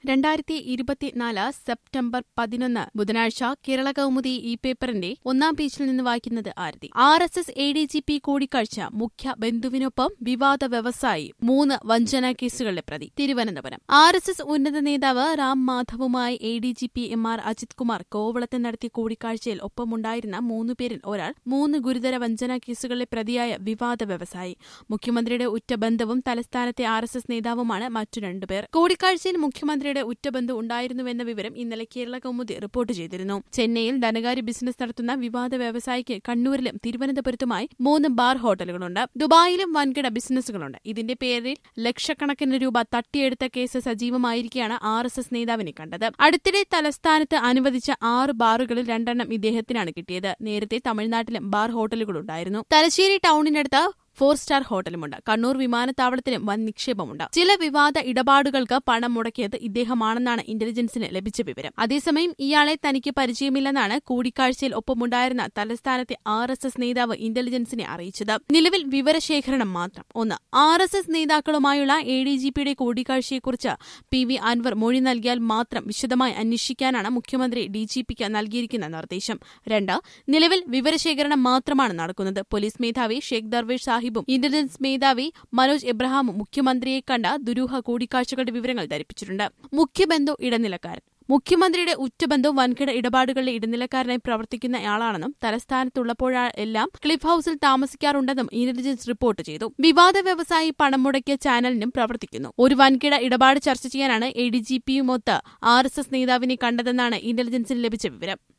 രണ്ടായിരത്തി ഇരുപത്തിനാല് സെപ്റ്റംബർ പതിനൊന്ന് ബുധനാഴ്ച കേരള കൗമുദി ഈ പേപ്പറിന്റെ ഒന്നാം പേജിൽ നിന്ന് വായിക്കുന്നത് Arathi R S S A D G P കൂടിക്കാഴ്ച മുഖ്യ ബന്ധുവിനൊപ്പം വിവാദ വ്യവസായി മൂന്ന് വഞ്ചന കേസുകളിലെ പ്രതി തിരുവനന്തപുരം ആർ എസ് എസ് ഉന്നത നേതാവ് റാം മാധവുമായി A D G P M R Ajith Kumar കോവളത്ത് നടത്തിയ കൂടിക്കാഴ്ചയിൽ ഒപ്പമുണ്ടായിരുന്ന മൂന്ന് പേരിൽ ഒരാൾ മൂന്ന് ഗുരുതര വഞ്ചന കേസുകളിലെ പ്രതിയായ വിവാദ വ്യവസായി മുഖ്യമന്ത്രിയുടെ ഉറ്റ ബന്ധവും തലസ്ഥാനത്തെ ആർ എസ് എസ് നേതാവുമാണ് മറ്റു രണ്ടുപേർ കൂടിക്കാഴ്ചയിൽ മുഖ്യമന്ത്രിയുടെ ഉറ്റബന്ധു ഉണ്ടായിരുന്നുവെന്ന വിവരം ഇന്നലെ കേരള കൗമുദി റിപ്പോർട്ട് ചെയ്തിരുന്നു ചെന്നൈയിൽ ധനകാര്യ ബിസിനസ് നടത്തുന്ന വിവാദ വ്യവസായിക്ക് കണ്ണൂരിലും തിരുവനന്തപുരത്തുമായി മൂന്ന് ബാർ ഹോട്ടലുകളുണ്ട് ദുബായിലും വൻകിട ബിസിനസ്സുകളുണ്ട് ഇതിന്റെ പേരിൽ ലക്ഷക്കണക്കിന് രൂപ തട്ടിയെടുത്ത കേസ് സജീവമായിരിക്കെയാണ് ആർ എസ് എസ് നേതാവിനെ കണ്ടത് അടുത്തിടെ തലസ്ഥാനത്ത് അനുവദിച്ച ആറ് ബാറുകളിൽ രണ്ടെണ്ണം ഇദ്ദേഹത്തിനാണ് കിട്ടിയത് നേരത്തെ തമിഴ്നാട്ടിലും ബാർ ഹോട്ടലുകളുണ്ടായിരുന്നു തലശ്ശേരി ടൌണിനടുത്ത് ഫോർ സ്റ്റാർ ഹോട്ടലുമുണ്ട് കണ്ണൂർ വിമാനത്താവളത്തിലും വൻ നിക്ഷേപമുണ്ട് ചില വിവാദ ഇടപാടുകൾക്ക് പണം മുടക്കിയത് ഇദ്ദേഹമാണെന്നാണ് ഇന്റലിജൻസിന് ലഭിച്ച വിവരം അതേസമയം ഇയാളെ തനിക്ക് പരിചയമില്ലെന്നാണ് കൂടിക്കാഴ്ചയിൽ ഒപ്പമുണ്ടായിരുന്ന തലസ്ഥാനത്തെ ആർ എസ് എസ് നേതാവ് ഇന്റലിജൻസിനെ അറിയിച്ചത് നിലവിൽ വിവരശേഖരണം മാത്രം ഒന്ന് ആർ എസ് എസ് നേതാക്കളുമായുള്ള എ ഡി ജി പിയുടെ കൂടിക്കാഴ്ചയെക്കുറിച്ച് പി വി അൻവർ മൊഴി നൽകിയാൽ മാത്രം വിശദമായി അന്വേഷിക്കാനാണ് മുഖ്യമന്ത്രി ഡി ജി പിക്ക് നൽകിയിരിക്കുന്ന നിർദ്ദേശം രണ്ട് നിലവിൽ വിവരശേഖരണം മാത്രമാണ് നടക്കുന്നത് പോലീസ് മേധാവി ഷെയ്ഖ് ദർവേഷ് സാഹിബും ഇന്റലിജൻസ് മേധാവി മനോജ് എബ്രഹാമും മുഖ്യമന്ത്രിയെ കണ്ട ദുരൂഹ കൂടിക്കാഴ്ചകളുടെ വിവരങ്ങൾ ധരിപ്പിച്ചിട്ടുണ്ട് മുഖ്യബന്ധു ഇടനിലക്കാരൻ മുഖ്യമന്ത്രിയുടെ ഉറ്റബന്ധു വൻകിട ഇടപാടുകളിലെ ഇടനിലക്കാരനായി പ്രവർത്തിക്കുന്നയാളാണെന്നും തലസ്ഥാനത്തുള്ളപ്പോഴെല്ലാം ക്ലിഫ് ഹൌസിൽ താമസിക്കാറുണ്ടെന്നും ഇന്റലിജൻസ് റിപ്പോർട്ട് ചെയ്തു വിവാദ വ്യവസായി പണം മുടക്കിയ ചാനലിനും പ്രവർത്തിക്കുന്നു ഒരു വൻകിട ഇടപാട് ചർച്ച ചെയ്യാനാണ് എ ഡി ജി പിയുമൊത്ത് ആർ എസ് എസ് നേതാവിനെ കണ്ടതെന്നാണ് ഇന്റലിജൻസിന് ലഭിച്ച വിവരം